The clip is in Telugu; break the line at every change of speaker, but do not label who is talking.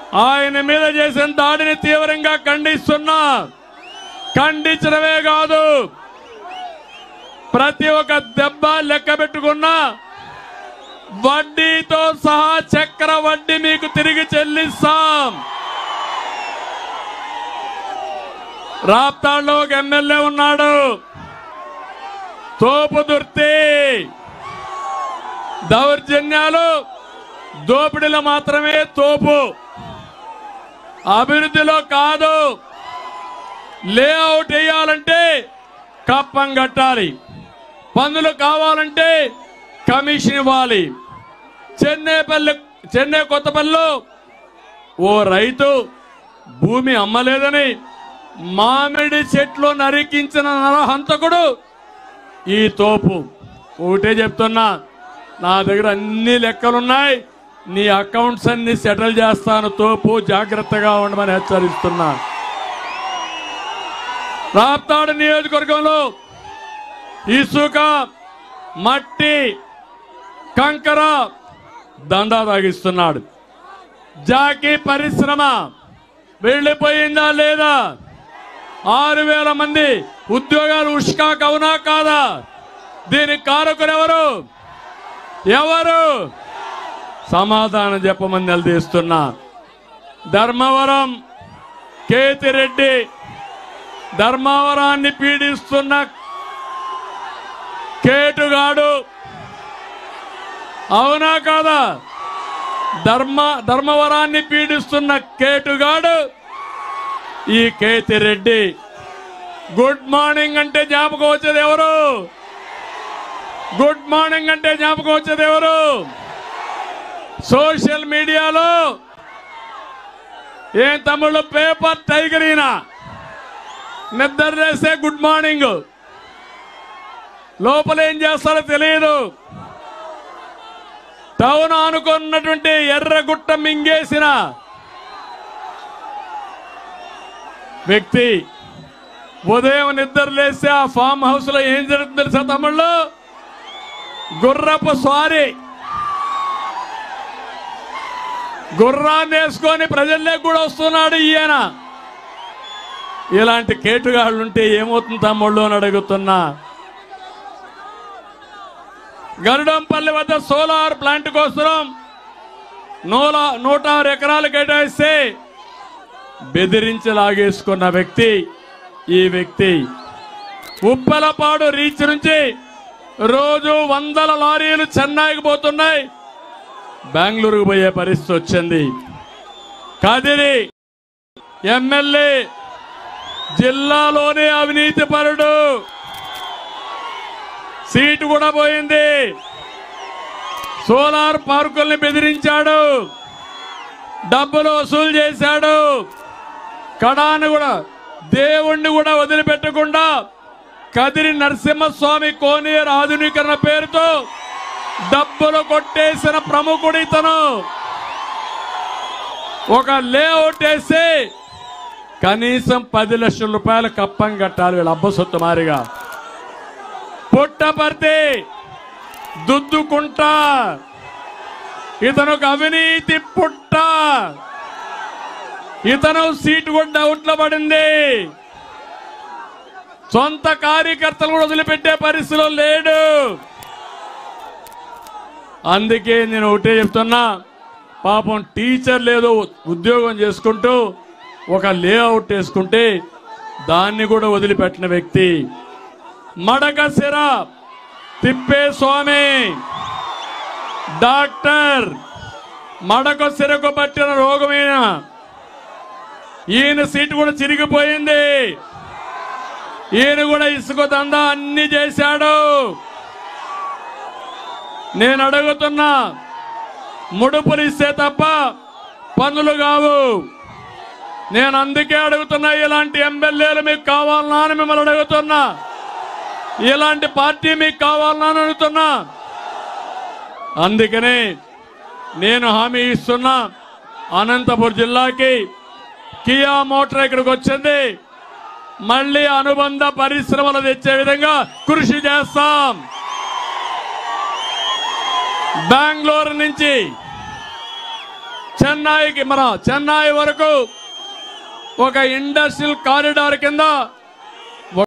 ఆయన మీద చేసిన దాడిని తీవ్రంగా ఖండిస్తున్నా ఖండించడమే కాదు ప్రతి ఒక్క దెబ్బ లెక్క పెట్టుకున్నా వడ్డీతో సహా చక్ర వడ్డీ మీకు తిరిగి చెల్లిస్తాం రాప్తాడులో ఒక ఎమ్మెల్యే ఉన్నాడు తోపు దుర్తి దౌర్జన్యాలు దోపిడీలో మాత్రమే తోపు అభివృద్ధిలో కాదు లేఅవుట్ వేయాలంటే కప్పం కట్టాలి పన్నులు కావాలంటే కమిషన్ ఇవ్వాలి చెన్నైపల్లి చెన్నై కొత్తపల్లిలో ఓ రైతు భూమి అమ్మలేదని మామిడి చెట్లు నరికించిన నరహంతకుడు ఈ తోపు ఒకటే చెప్తున్నా నా దగ్గర అన్ని లెక్కలున్నాయి నీ అకౌంట్స్ అన్ని సెటిల్ చేస్తాను తోపు జాగ్రత్తగా ఉండమని హెచ్చరిస్తున్నా రాప్తాడు నియోజకవర్గంలో ఇసుక మట్టి కంకర దందా తాగిస్తున్నాడు జాకీ పరిశ్రమ వెళ్ళిపోయిందా లేదా ఆరు వేల మంది ఉద్యోగాలు ఉష్కాక్ అవునా కాదా దీనికి కారకులు ఎవరు ఎవరు సమాధానం చెప్పమని నిలదీస్తున్నా ధర్మవరం కేతిరెడ్డి ధర్మవరాన్ని పీడిస్తున్న కేటుగాడు అవునా కాదా ధర్మ ధర్మవరాన్ని పీడిస్తున్న కేటుగాడు ఈ కేతిరెడ్డి గుడ్ మార్నింగ్ అంటే జ్ఞాపకం వచ్చేది ఎవరు గుడ్ మార్నింగ్ అంటే జ్ఞాపకం వచ్చేది ఎవరు సోషల్ మీడియాలో ఏం తమ్ముళ్ళు పేపర్ టైగర్ ఈయన నిద్ర చేస్తే గుడ్ మార్నింగ్ లోపల ఏం చేస్తారో తెలియదు టౌన్ ఆనుకున్నటువంటి ఎర్రగుట్ట మింగేసిన వ్యక్తి ఉదయం నిద్ర లేస్తే ఆ ఫామ్ హౌస్ లో ఏం జరుగుతుంది తెలుసా తమ్ముళ్ళు గుర్రపు స్వారీ గుర్రాన్ని వేసుకొని ప్రజల్లోకి కూడా వస్తున్నాడు ఈయన ఇలాంటి కేటుగాళ్ళు ఉంటే ఏమవుతుంది తమ్ముళ్ళు అని అడుగుతున్నా గరుడంపల్లి వద్ద సోలార్ ప్లాంట్ కోసం నూల నూట ఆరు ఎకరాలు కేటాయిస్తే బెదిరించి లాగేసుకున్న వ్యక్తి ఈ వ్యక్తి ఉప్పలపాడు రీచ్ నుంచి రోజు వందల లారీలు చెన్నైకి పోతున్నాయి బెంగళూరుకు పోయే పరిస్థితి వచ్చింది కదిరి ఎమ్మెల్యే జిల్లాలోనే అవినీతి పరుడు సీటు కూడా పోయింది సోలార్ పార్కుల్ని బెదిరించాడు డబ్బులు వసూలు చేశాడు కడాను కూడా దేవుణ్ణి కూడా వదిలిపెట్టకుండా కదిరి నరసింహస్వామి కోనేరు ఆధునీకరణ పేరుతో డబ్బులు కొట్టేసిన ప్రముఖుడు ఇతను ఒక లేఅవుట్ వేసి కనీసం పది లక్షల రూపాయల కప్పం కట్టాలి వీళ్ళ అబ్బ సొత్తు మారిగా పుట్టపర్తి దుద్దుకుంటా ఇతను ఒక అవినీతి పుట్ట ఇతను సీటు కూడా డౌట్లో పడింది సొంత కార్యకర్తలు కూడా వదిలిపెట్టే పరిస్థితిలో లేడు అందుకే నేను ఒకటే చెప్తున్నా పాపం టీచర్ లేదో ఉద్యోగం చేసుకుంటూ ఒక లేఅవుట్ వేసుకుంటే దాన్ని కూడా వదిలిపెట్టిన వ్యక్తి మడక సిర తిప్పే స్వామి డాక్టర్ మడక సిరకు పట్టిన రోగమైన ఈయన సీటు కూడా చిరిగిపోయింది ఈయన కూడా ఇసుక దందా అన్ని చేశాడు నేను అడుగుతున్నా ముడుపులు ఇస్తే తప్ప పనులు కావు నేను అందుకే అడుగుతున్నా ఇలాంటి ఎమ్మెల్యేలు మీకు కావాలనా అని మిమ్మల్ని అడుగుతున్నా ఇలాంటి పార్టీ మీకు కావాలనా అని అడుగుతున్నా అందుకనే నేను హామీ ఇస్తున్నా అనంతపురం జిల్లాకి కియా మోటార్ ఇక్కడికి వచ్చింది మళ్ళీ అనుబంధ పరిశ్రమలు తెచ్చే విధంగా కృషి చేస్తాం బెంగళూరు నుంచి చెన్నైకి మన చెన్నై వరకు ఒక ఇండస్ట్రియల్ కారిడార్ కింద